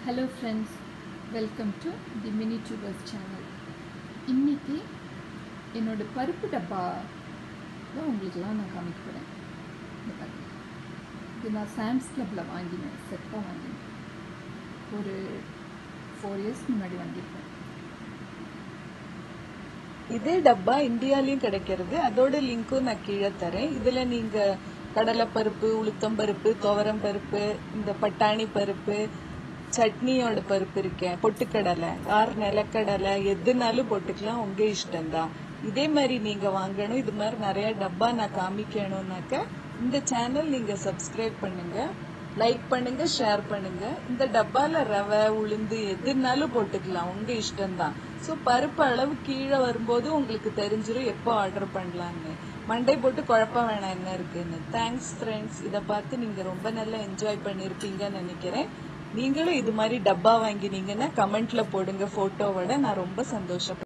hello friends welcome to the mini tubers channel இன்னைக்கு என்னோட பருப்பு டப்பா தான் உங்களுக்கெல்லாம் நான் காமிக்க போகிறேன் இந்த பாருங்க இது நான் சாம்ஸ் கிளப்பில் வாங்கினேன் செட்டாக வாங்கினேன் ஒரு ஃபோர் இயர்ஸ் முன்னாடி வாங்கியிருப்பேன் இதே டப்பா இந்தியாலயும் கிடைக்கிறது அதோட லிங்க்கும் நான் கீழே தரேன் இதுல நீங்க கடலைப்பருப்பு உளுத்தம் பருப்பு துவரம் பருப்பு இந்த பட்டாணி பருப்பு சட்னியோட பருப்பு இருக்கேன் பொட்டுக்கடலை ஆறு நிலக்கடலை எதுனாலும் போட்டுக்கலாம் உங்க இஷ்டம்தான் இதே மாதிரி நீங்க வாங்கணும் இது மாதிரி நிறைய டப்பா நான் காமிக்கணும்னாக்க இந்த சேனல் நீங்க சப்ஸ்கிரைப் பண்ணுங்க லைக் பண்ணுங்க ஷேர் பண்ணுங்க இந்த டப்பால ரவை உளுந்து எதுனாலும் போட்டுக்கலாம் உங்க இஷ்டம்தான் ஸோ பருப்பு அளவு கீழே வரும்போது உங்களுக்கு தெரிஞ்சிடும் எப்போ ஆர்டர் பண்ணலான்னு மண்டை போட்டு குழப்ப வேணாம் என்ன இருக்குன்னு தேங்க்ஸ் ஃப்ரெண்ட்ஸ் இதை பார்த்து நீங்க ரொம்ப நல்லா என்ஜாய் பண்ணிருப்பீங்கன்னு நினைக்கிறேன் நீங்களும் இது மாதிரி டப்பா வாங்கினீங்கன்னா கமெண்ட்ல போடுங்க போட்டோவோட நான் ரொம்ப சந்தோஷப்படுறேன்